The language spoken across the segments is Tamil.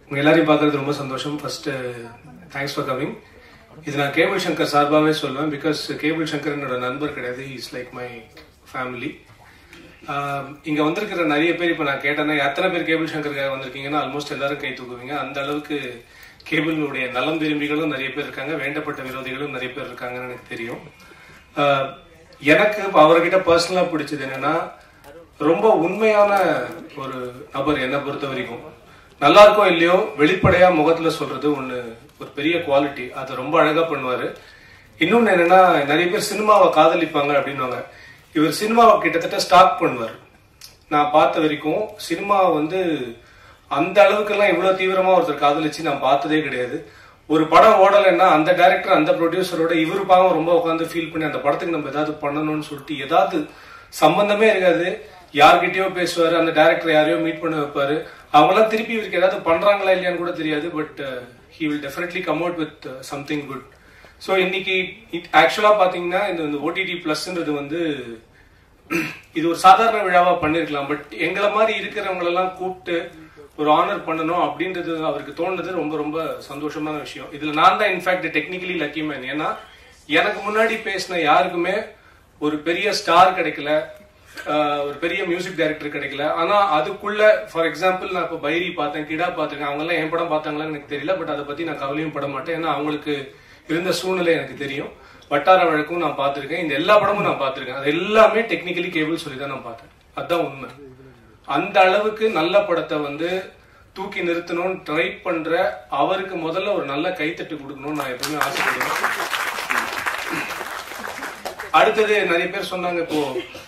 உங்க எல்லாரையும் பார்க்கறது ரொம்ப சந்தோஷம் ஃபர்ஸ்ட் தேங்க்ஸ் ஃபார் கமிங் இது நான் கேபிள் சங்கர் சார்பாகவே சொல்லுவேன் பிகாஸ் கேபிள் சங்கர் என்னோட நண்பர் கிடையாது இஸ் லைக் மை ஃபேமிலி இங்க வந்திருக்கிற நிறைய பேர் இப்போ நான் கேட்டேன்னா எத்தனை பேர் கேபிள் சங்கருக்காக வந்திருக்கீங்கன்னா ஆல்மோஸ்ட் எல்லாரும் கை தூக்குவீங்க அந்த அளவுக்கு கேபிளுடைய நலம் விரும்பிகளும் நிறைய பேர் இருக்காங்க வேண்டப்பட்ட விரோதிகளும் நிறைய பேர் இருக்காங்கன்னு எனக்கு தெரியும் ஆஹ் எனக்கு இப்போ அவர்கிட்ட பர்சனலா பிடிச்சது என்னன்னா ரொம்ப உண்மையான ஒரு நபர் என்னை பொறுத்த வரைக்கும் நல்லா இருக்கோ இல்லையோ வெளிப்படையா முகத்துல சொல்றது ஒண்ணு ஒரு பெரிய குவாலிட்டி அதை ரொம்ப அழகா பண்ணுவாரு இன்னொன்னு என்னன்னா நிறைய பேர் சினிமாவை காதலிப்பாங்க அப்படின்னுவாங்க இவர் சினிமாவை கிட்டத்தட்ட ஸ்டாக் பண்ணுவார் நான் பார்த்த வரைக்கும் சினிமா வந்து அந்த அளவுக்கெல்லாம் இவ்வளவு தீவிரமா ஒருத்தர் காதலிச்சு நான் பார்த்ததே கிடையாது ஒரு படம் ஓடலைன்னா அந்த டைரக்டர் அந்த ப்ரொடியூசரோட இவர் பாவம் ரொம்ப உட்காந்து ஃபீல் பண்ணி அந்த படத்துக்கு நம்ம ஏதாவது பண்ணணும்னு சொல்லிட்டு ஏதாவது சம்பந்தமே இருக்காது யார்கிட்டயோ பேசுவாரு அந்த டைரக்டர் யாரையோ மீட் பண்ண வைப்பாரு அவங்களாம் திருப்பி இவருக்கு ஏதாவது பண்றாங்களா இல்லையான்னு கூட தெரியாது but he will definitely come out with something good so இன்னைக்கு ஆக்சுவலா பாத்தீங்கன்னா இந்த ஓடிடி பிளஸ்ன்றது வந்து இது ஒரு சாதாரண விழாவா பண்ணிருக்கலாம் பட் எங்களை மாதிரி இருக்கிறவங்களெல்லாம் கூப்பிட்டு ஒரு ஆனர் பண்ணணும் அப்படின்றது அவருக்கு தோணுது ரொம்ப ரொம்ப சந்தோஷமான விஷயம் இதுல நான் தான் இன்ஃபேக்ட் டெக்னிக்கலி லக்கி மேன் ஏன்னா எனக்கு முன்னாடி பேசின யாருக்குமே ஒரு பெரிய ஸ்டார் கிடைக்கல ஆஹ் ஒரு பெரிய மியூசிக் டைரக்டர் கிடைக்கல ஆனா அதுக்குள்ள ஃபார் எக்ஸாம்பிள் நான் இப்போ பைரி பார்த்தேன் கிடா பார்த்திருக்கேன் அவங்க எல்லாம் என் படம் பார்த்தாங்களான்னு எனக்கு தெரியல பட் அதை பத்தி நான் கவலையும் பட மாட்டேன் ஏன்னா அவங்களுக்கு இருந்த சூழ்நிலை எனக்கு தெரியும் வட்டார வழக்கும் நான் பார்த்திருக்கேன் இந்த எல்லா படமும் நான் பார்த்திருக்கேன் அது எல்லாமே டெக்னிக்கலி கேபிள் சொல்லி தான் நான் பார்த்தேன் அதுதான் உண்மை அந்த அளவுக்கு நல்ல படத்தை வந்து தூக்கி நிறுத்தணும்னு ட்ரை பண்ற அவருக்கு முதல்ல ஒரு நல்ல கைத்தட்டு கொடுக்கணும்னு நான் எப்பவுமே ஆசைப்படுவேன் அடுத்தது நிறைய பேர் சொன்னாங்க இப்போ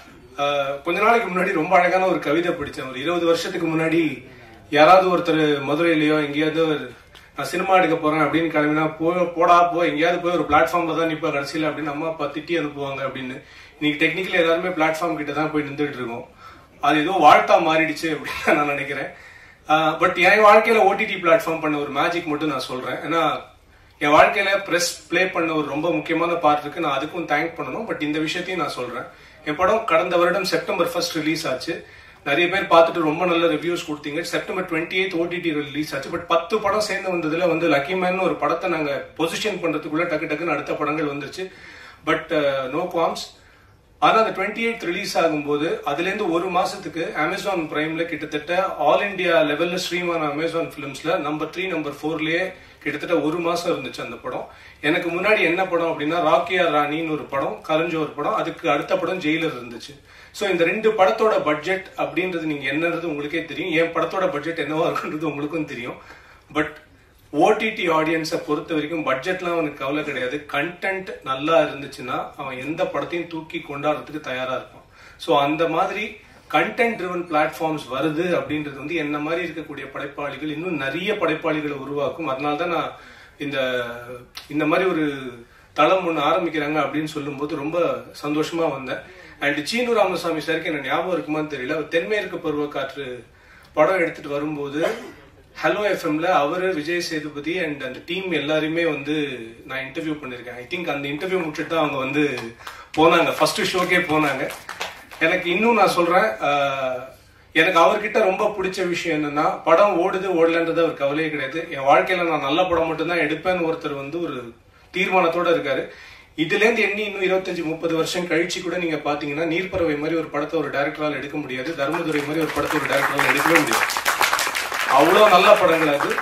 ஆஹ், கொஞ்ச நாளைக்கு முன்னாடி ரொம்ப அழகான ஒரு கவிதை படிச்சேன் ஒரு இருபது வருஷத்துக்கு முன்னாடி யாராவது ஒருத்தர் மதுரையிலயோ எங்கேயாவது ஒரு, நான் சினிமா எடுக்க போறேன் அப்படின்னு கிளம்பினா போ போடா போ எங்கேயாவது போய் ஒரு பிளாட்ஃபார்ம்ல தான் நிப்ப கடைசியில் அப்படின்னு அம்மா அப்பா திட்டி அனுப்புவாங்க அப்படின்னு இன்னைக்கு டெக்னிக்கலி எல்லாருமே பிளாட்ஃபார்ம் கிட்ட தான் போய் நின்றுட்டு இருக்கோம் அது ஏதோ வாழ்த்தா மாறிடுச்சு அப்படின்னு நான் நினைக்கிறேன் பட் என் வாழ்க்கையில ஓடிடி பிளாட்ஃபார்ம் பண்ண ஒரு மேஜிக் மட்டும் நான் சொல்றேன் ஏன்னா என் வாழ்க்கையில பிரஸ் ப்ளே பண்ண ஒரு ரொம்ப முக்கியமான பார்ட் இருக்கு நான் அதுக்கும் தேங்க் பண்ணணும் பட் இந்த விஷயத்தையும் நான் சொல்றேன் என் படம் கடந்த வருடம் செப்டம்பர் ஃபர்ஸ்ட் ரிலீஸ் ஆச்சு நிறைய பேர் பார்த்துட்டு ரொம்ப நல்ல ரிவ்யூஸ் கொடுத்தீங்க September twenty eight OTT release ஆச்சு பட் பத்து படம் சேர்ந்து வந்ததுல வந்து லக்கி மேன் ஒரு படத்தை நாங்க பொசிஷன் பண்றதுக்குள்ள டக்கு டக்குன்னு அடுத்த படங்கள் வந்துருச்சு பட் நோ குவாம்ஸ் ஆனா அந்த டுவெண்ட்டி எயிட் ரிலீஸ் ஆகும்போது அதுல இருந்து ஒரு மாசத்துக்கு அமேசான் பிரைம்ல கிட்டத்தட்ட ஆல் இந்தியா லெவல்ல ஸ்ட்ரீமான அமேசான் பிலிம்ஸ்ல நம்பர் த்ரீ நம்பர் ஃபோர்லயே கிட்டத்தட்ட ஒரு மாசம் இருந்துச்சு அந்த படம் எனக்கு முன்னாடி என்ன படம் அப்படின்னா ராக்கியா ராணின்னு ஒரு படம் கலைஞ்ச ஒரு படம் அதுக்கு அடுத்த படம் ஜெயிலர் இருந்துச்சு சோ இந்த ரெண்டு படத்தோட பட்ஜெட் அப்படின்றது நீங்க என்னன்றது உங்களுக்கே தெரியும் என் படத்தோட பட்ஜெட் என்னவா இருக்குன்றது உங்களுக்கும் தெரியும் பட் ஓடிடி ஆடியன்ஸை பொறுத்த வரைக்கும் பட்ஜெட்லாம் அவனுக்கு கவலை கிடையாது கண்டென்ட் நல்லா இருந்துச்சுன்னா அவன் எந்த படத்தையும் தூக்கி கொண்டாடுறதுக்கு தயாரா இருப்பான் ஸோ அந்த மாதிரி கண்டென்ட் ட்ரிவன் பிளாட்ஃபார்ம்ஸ் வருது அப்படின்றது வந்து என்ன மாதிரி இருக்கக்கூடிய படைப்பாளிகள் இன்னும் நிறைய படைப்பாளிகளை உருவாக்கும் அதனால தான் நான் இந்த இந்த மாதிரி ஒரு தளம் ஒன்று ஆரம்பிக்கிறாங்க அப்படின்னு சொல்லும்போது ரொம்ப சந்தோஷமா வந்தேன் அண்ட் சீனு ராமசாமி சாருக்கு என்ன ஞாபகம் இருக்குமான்னு தெரியல அவர் தென்மேற்கு பருவக்காற்று படம் எடுத்துட்டு வரும்போது ஹலோ எஃப்எம்ல அவரு விஜய் சேதுபதி அண்ட் அந்த டீம் எல்லாருமே வந்து நான் இன்டர்வியூ பண்ணிருக்கேன் ஐ திங்க் அந்த இன்டர்வியூ முடிச்சுட்டு தான் அவங்க வந்து போனாங்க ஃபர்ஸ்ட் ஷோக்கே போனாங்க எனக்கு இன்னும் நான் சொல்றேன் ஆஹ், எனக்கு அவர்கிட்ட ரொம்ப பிடிச்ச விஷயம் என்னன்னா படம் ஓடுது ஓடலன்றது அவர் கவலையே கிடையாது என் வாழ்க்கையில நான் நல்ல படம் மட்டும்தான் எடுப்பேன்னு ஒருத்தர் வந்து ஒரு தீர்மானத்தோட இருக்காரு இதுல இருந்து எண்ணி இன்னும் இருபத்தஞ்சு முப்பது வருஷம் கழிச்சு கூட நீங்க பாத்தீங்கன்னா நீர்ப்பறவை மாதிரி ஒரு படத்தை ஒரு டைரக்டரால் எடுக்க முடியாது தர்மதுரை மாதிரி ஒரு படத்தை ஒரு டைரக்டரால் எடுக்கவே முடியாது அவ்வளவு நல்ல படங்கள் அது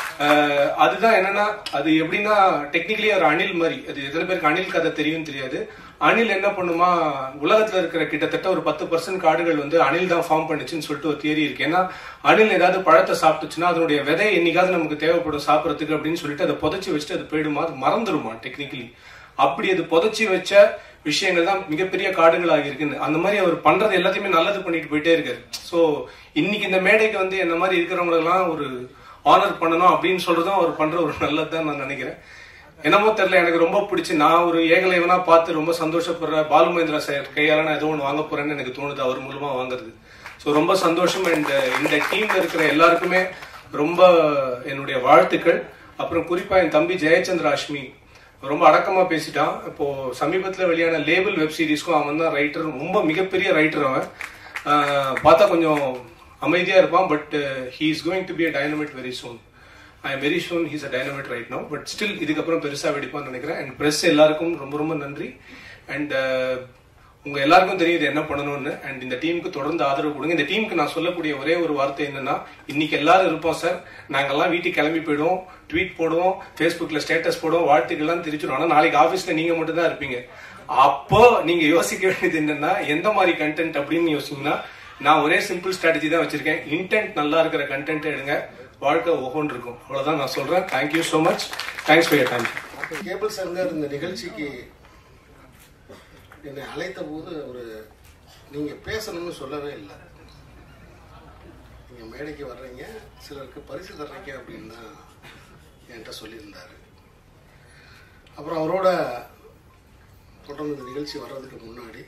அஹ் அதுதான் என்னன்னா அது எப்படின்னா டெக்னிக்கலி ஒரு அணில் மாதிரி அது எத்தனை பேருக்கு அணில் கதை தெரியும் தெரியாது அணில் என்ன பண்ணுமா உலகத்துல இருக்கிற கிட்டத்தட்ட ஒரு பத்து பர்சன்ட் காடுகள் வந்து அணில் தான் ஃபார்ம் பண்ணுச்சுன்னு சொல்லிட்டு ஒரு தியரி இருக்கு ஏன்னா அணில் ஏதாவது பழத்தை சாப்பிட்டுச்சுன்னா அதனுடைய விதை என்னைக்காவது நமக்கு தேவைப்படும் சாப்பிடறதுக்கு அப்படின்னு சொல்லிட்டு அதை புதைச்சி வச்சுட்டு அது போயிடுமா அது மறந்துருமா டெக்னிக்கலி அப்படி அது புதைச்சி வச்ச விஷயங்கள் தான் மிகப்பெரிய காடுகளாக இருக்குன்னு அந்த மாதிரி அவர் பண்றது எல்லாத்தையுமே நல்லது பண்ணிட்டு போயிட்டே இருக்காரு சோ இன்னைக்கு இந்த மேடைக்கு வந்து என்ன மாதிரி இருக்கிறவங்களெல்லாம் ஒரு ஆனர் பண்ணணும் அப்படின்னு சொல்றதும் அவர் பண்ற ஒரு நல்லது தான் நான் நினைக்கிறேன் என்னமோ தெரியல எனக்கு ரொம்ப பிடிச்சு நான் ஒரு ஏகலைவனா பார்த்து ரொம்ப சந்தோஷப்படுற பாலு மகேந்திரா சார் கையால நான் ஏதோ ஒன்று வாங்க போறேன்னு எனக்கு தோணுது அவர் மூலமா வாங்குறது ஸோ ரொம்ப சந்தோஷம் அண்ட் இந்த டீம்ல இருக்கிற எல்லாருக்குமே ரொம்ப என்னுடைய வாழ்த்துக்கள் அப்புறம் குறிப்பா என் தம்பி ஜெயச்சந்திர அஷ்மி ரொம்ப அடக்கமா பேசிட்டான் இப்போ சமீபத்துல வெளியான லேபிள் வெப் சீரிஸ்க்கும் அவன் தான் ரைட்டர் ரொம்ப மிகப்பெரிய ரைட்டர் அவன் ஆஹ் பார்த்தா கொஞ்சம் அமைதியா இருப்பான் but he is going to be a dynamite very soon I am very soon he's a dynamite right no but still இதுக்கப்புறம் பெருசா வெடிப்பான்னு நினைக்கிறேன் அண்ட் பிரஸ் எல்லாருக்கும் ரொம்ப ரொம்ப நன்றி அண்ட் உங்க எல்லாருக்கும் தெரியுது என்ன பண்ணணும்னு அண்ட் இந்த டீமுக்கு தொடர்ந்து ஆதரவு கொடுங்க இந்த டீமுக்கு நான் சொல்லக்கூடிய ஒரே ஒரு வார்த்தை என்னன்னா இன்னைக்கு எல்லாரும் இருப்போம் சார் நாங்கெல்லாம் வீட்டுக்கு கிளம்பி போயிடுவோம் ட்வீட் போடுவோம் ஃபேஸ்புக்ல ஸ்டேட்டஸ் போடுவோம் வாழ்த்துக்கள்லாம் தெரிவிச்சிடும் ஆனா நாளைக்கு ஆபீஸ்ல நீங்க மட்டும் தான் இருப்பீங்க அப்போ நீங்க யோசிக்க வேண்டியது என்னன்னா எந்த மாதிரி கண்டென்ட் அப்படின்னு யோசிச்சீங்கன்னா நான் ஒரே சிம்பிள் ஸ்ட்ராட்டஜி தான் வச்சிருக்கேன் இன்டென்ட் நல்லா இருக்கிற கண்டென்ட் எடுங்க வாழ்க்கை ஒவ்வொன்று இருக்கும் அவ்வளவுதான் நான் சொல்றேன் thank you so much thanks for your time Cable Shankar இந்த நிகழ்ச்சிக்கு என்னை அழைத்த போது ஒரு நீங்க பேசணும்னு சொல்லவே இல்லை நீங்க மேடைக்கு வர்றீங்க சிலருக்கு பரிசு தர்றீங்க அப்படின்னு தான் என்கிட்ட சொல்லியிருந்தாரு அப்புறம் அவரோட தொடர்ந்து இந்த நிகழ்ச்சி வர்றதுக்கு முன்னாடி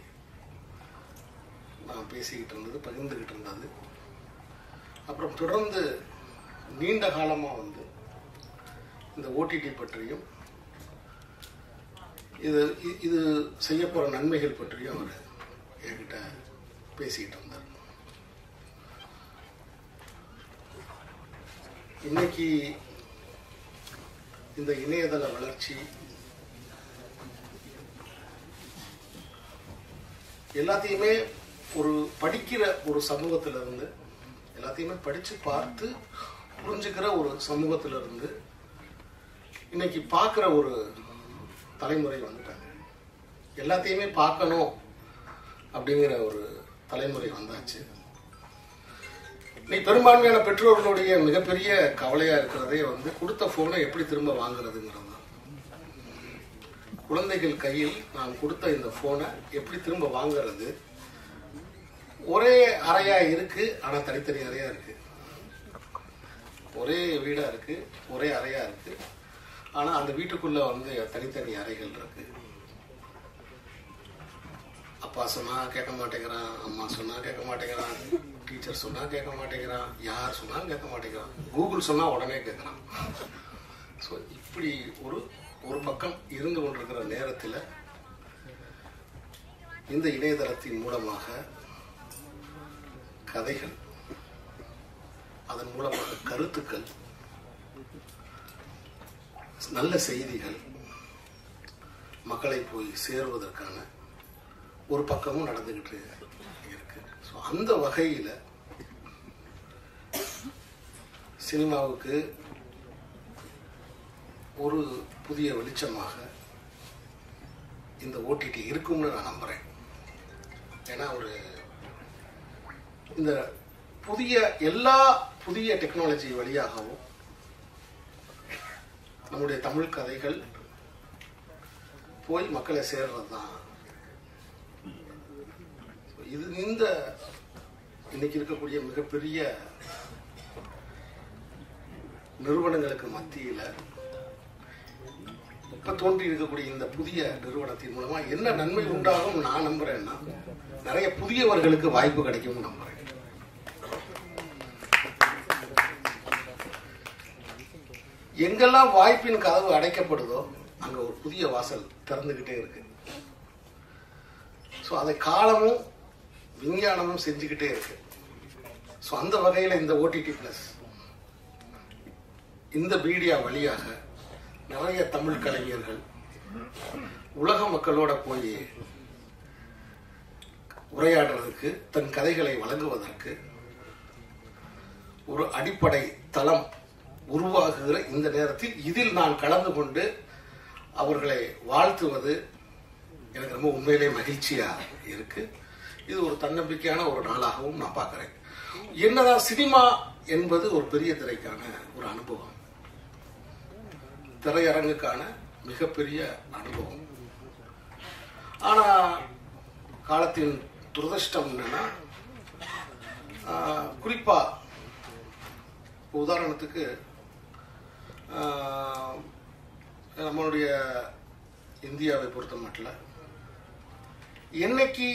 நான் பேசிக்கிட்டு இருந்தது பகிர்ந்துக்கிட்டு இருந்தது அப்புறம் தொடர்ந்து நீண்ட காலமாக வந்து இந்த ஓடிடி பற்றியும் இது இ- இது செய்ய போற நன்மைகள் பற்றியும் அவர் என்கிட்ட பேசிக்கிட்டு இருந்தார் இன்னைக்கு இந்த இணையதள வளர்ச்சி எல்லாத்தையுமே ஒரு படிக்கிற ஒரு சமூகத்துல இருந்து எல்லாத்தையுமே படிச்சு பார்த்து புரிஞ்சுக்கிற ஒரு சமூகத்துல இருந்து இன்னைக்கு பார்க்குற ஒரு தலைமுறை வந்துட்டாங்க எல்லாத்தையுமே பார்க்கணும் அப்படிங்கிற ஒரு தலைமுறை வந்தாச்சு இன்னைக்கு பெரும்பான்மையான பெற்றோர்களுடைய மிகப்பெரிய கவலையா இருக்கிறதே வந்து கொடுத்த போனை எப்படி திரும்ப வாங்குறதுங்கிறது தான் குழந்தைகள் கையில் நான் கொடுத்த இந்த போனை எப்படி திரும்ப வாங்குறது ஒரே அறையா இருக்கு ஆனா தனித்தனி அறையா இருக்கு ஒரே வீடா இருக்கு ஒரே அறையா இருக்கு ஆனா அந்த வீட்டுக்குள்ள வந்து தனித்தனி அறைகள் இருக்கு அப்பா சொன்னா கேட்க மாட்டேங்கிறான் அம்மா சொன்னா கேட்க மாட்டேங்கிறான் டீச்சர் சொன்னா கேட்க மாட்டேங்கிறான் யார் சொன்னாலும் கேட்க மாட்டேங்கிறான் கூகுள் சொன்னா உடனே கேட்கறான் ஸோ இப்படி ஒரு ஒரு பக்கம் இருந்து கொண்டிருக்கிற நேரத்தில் இந்த இணையதளத்தின் மூலமாக கதைகள் அதன் மூலமாக கருத்துக்கள் நல்ல செய்திகள் மக்களை போய் சேருவதற்கான ஒரு பக்கமும் நடந்துகிட்டு இருக்கு ஸோ அந்த வகையில் சினிமாவுக்கு ஒரு புதிய வெளிச்சமாக இந்த ஓடிடி இருக்கும்னு நான் நம்புறேன் ஏன்னா ஒரு இந்த புதிய எல்லா புதிய டெக்னாலஜி வழியாகவும் நம்முடைய தமிழ் கதைகள் போய் மக்களை சேர்றது தான் இது இந்த இன்னைக்கு இருக்கக்கூடிய மிகப்பெரிய நிறுவனங்களுக்கு மத்தியில இப்ப தோன்றி இருக்கக்கூடிய இந்த புதிய நிறுவனத்தின் மூலமா என்ன நன்மை உண்டாகும் நான் நம்புறேன்னா நிறைய புதியவர்களுக்கு வாய்ப்பு கிடைக்கும் நம்புறேன் எங்கெல்லாம் வாய்ப்பின் கதவு அடைக்கப்படுதோ அங்க ஒரு புதிய வாசல் திறந்துகிட்டே இருக்கு ஸோ அதை காலமும் விஞ்ஞானமும் செஞ்சுக்கிட்டே இருக்கு ஸோ அந்த வகையில் இந்த ஓடிடி பிளஸ் இந்த மீடியா வழியாக நிறைய தமிழ் கலைஞர்கள் உலக மக்களோட போய் உரையாடுறதுக்கு தன் கதைகளை வழங்குவதற்கு ஒரு அடிப்படை தளம் உருவாகுகிற இந்த நேரத்தில் இதில் நான் கலந்து கொண்டு அவர்களை வாழ்த்துவது எனக்கு ரொம்ப உண்மையிலே மகிழ்ச்சியா இருக்கு இது ஒரு தன்னம்பிக்கையான ஒரு நாளாகவும் நான் பார்க்கிறேன் என்னதான் சினிமா என்பது ஒரு பெரிய திரைக்கான ஒரு அனுபவம் திரையரங்குக்கான மிகப்பெரிய அனுபவம் ஆனா காலத்தின் துரதிருஷ்டம் என்னன்னா ஆஹ், குறிப்பா உதாரணத்துக்கு ஆஹ், நம்மளுடைய இந்தியாவை பொறுத்த மட்டும் என்னைக்கு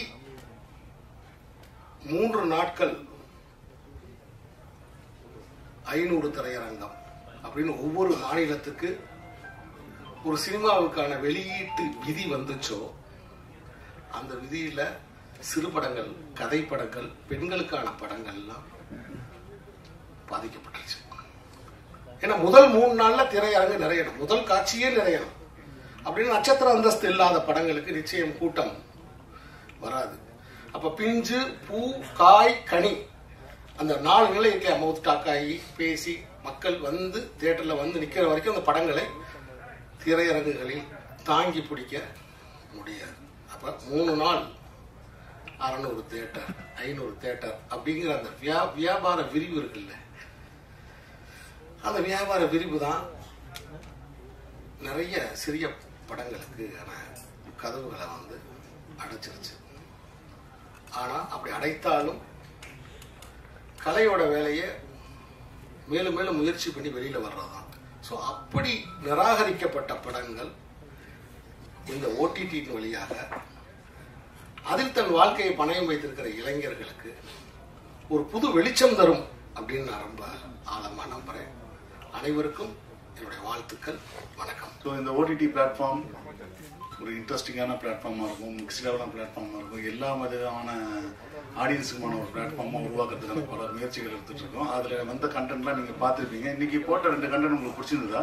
மூன்று நாட்கள் ஐநூறு திரையரங்கம் அப்படின்னு ஒவ்வொரு மாநிலத்துக்கு ஒரு சினிமாவுக்கான வெளியீட்டு விதி வந்துச்சோ அந்த விதியில சிறு படங்கள் கதை படங்கள் பெண்களுக்கான படங்கள்லாம் பாதிக்கப்பட்டுருச்சு ஏன்னா முதல் மூணு நாள்ல திரையரங்கு நிறையணும் முதல் காட்சியே நிறையணும் அப்படின்னு நட்சத்திர அந்தஸ்து இல்லாத படங்களுக்கு நிச்சயம் கூட்டம் வராது அப்ப பிஞ்சு பூ காய் கனி அந்த நாலு நிலை இருக்க மவுத் டாக்காயி பேசி மக்கள் வந்து தியேட்டர்ல வந்து நிக்கிற வரைக்கும் அந்த படங்களை திரையரங்குகளில் தாங்கி பிடிக்க முடியாது அப்ப மூணு நாள் அறநூறு தேட்டர் ஐநூறு தேட்டர் அப்படிங்கிற அந்த வியா- வியாபார விரிவு இருக்குல்ல அந்த வியாபார விரிவு தான் நிறைய சிறிய படங்களுக்கு ஆன கதவுகளை வந்து அடைச்சிருச்சு ஆனா அப்படி அடைத்தாலும் கலையோட வேலையை மேலும் மேலும் முயற்சி பண்ணி வெளியில வர்றதுதான் ஸோ அப்படி நிராகரிக்கப்பட்ட படங்கள் இந்த ஓடிடியின் வழியாக அதில் தன் வாழ்க்கையை பணயம் வைத்திருக்கிற இளைஞர்களுக்கு ஒரு புது வெளிச்சம் தரும் அப்படின்னு நான் ரொம்ப ஆழமா நம்புறேன் அனைவருக்கும் என்னுடைய வாழ்த்துக்கள் வணக்கம் ஸோ இந்த ஓடிடி பிளாட்ஃபார்ம் ஒரு இன்ட்ரெஸ்டிங்கான பிளாட்ஃபார்மாக இருக்கும் மிக்ஸ்டான பிளாட்ஃபார்மாக இருக்கும் எல்லா விதமான ஆடியன்ஸுக்குமான ஒரு பிளாட்ஃபார்மாக உருவாக்குறதுக்கான பல முயற்சிகள் எடுத்துட்டு இருக்கோம் அதில் வந்த கண்டென்ட்லாம் நீங்கள் பார்த்துருப்பீங்க இன்னைக்கு போட்ட ரெண்டு கண்டென்ட் உங்களுக்கு பிடிச்சிருந்ததா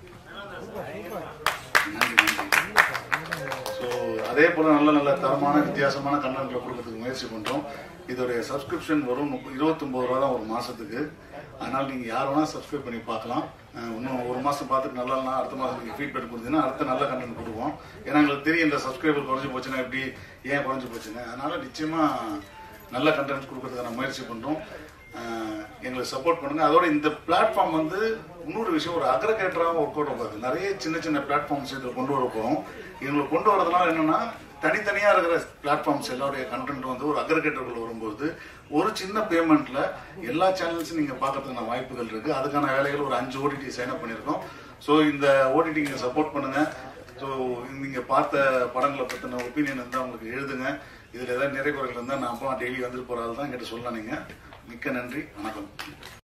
நன்றி நன்றி ஸோ அதே போல் நல்ல நல்ல தரமான வித்தியாசமான கண்டென்ட்களை கொடுக்கறதுக்கு முயற்சி பண்ணுறோம் இதோடைய சப்ஸ்கிரிப்ஷன் வரும் இருபத்தொம்பது ரூபா தான் ஒரு மாதத்துக்கு அதனால் நீங்கள் யார் வேணால் சப்ஸ்கிரைப் பண்ணி பார்க்கலாம் அஹ் இன்னும் ஒரு மாதம் பார்த்துட்டு நல்லா இல்லைனா அடுத்த மாதம் நீங்கள் ஃபீட்பேக் கொடுத்தீங்கன்னா அடுத்த நல்ல கண்டென்ட் கொடுப்போம் ஏன்னா எங்களுக்கு தெரியும் இந்த சப்ஸ்கிரைபர் குறைஞ்சி போச்சுன்னா எப்படி ஏன் குறைஞ்சி போச்சுன்னு அதனால் நிச்சயமாக நல்ல கண்டென்ட் கொடுக்கறதுக்கான முயற்சி பண்ணுறோம் ஆஹ் எங்களுக்கு சப்போர்ட் பண்ணுங்க அதோட இந்த பிளாட்ஃபார்ம் வந்து இன்னொரு விஷயம் ஒரு அக்ரகேட்டராகவும் ஒர்க் அவுட் ஆகாது நிறைய சின்ன சின்ன பிளாட்ஃபார்ம்ஸ் இதில் கொண்டு வர போகிறோம் இவங்களை கொண்டு வரதுனால என்னன்னா தனித்தனியாக இருக்கிற பிளாட்ஃபார்ம்ஸ் எல்லாருடைய கண்டென்ட் வந்து ஒரு அக்ரகேட்டர்கள் வரும்போது ஒரு சின்ன பேமெண்ட்ல எல்லா சேனல்ஸும் நீங்கள் பார்க்கறதுக்கான வாய்ப்புகள் இருக்கு அதுக்கான வேலைகள் ஒரு அஞ்சு ஓடிடி சைன் அப் பண்ணியிருக்கோம் ஸோ இந்த ஓடிடி நீங்கள் சப்போர்ட் பண்ணுங்க ஸோ நீங்க பார்த்த படங்களை பற்றின ஒப்பீனியன் இருந்தால் உங்களுக்கு எழுதுங்க இதில் ஏதாவது நிறைய குறைகள் இருந்தால் நான் அப்போ டெய்லி வந்துட்டு போகிற ஆள் தான் என்கிட்ட சொல்லலாம் நீங்கள் மிக்க நன்றி வணக்கம்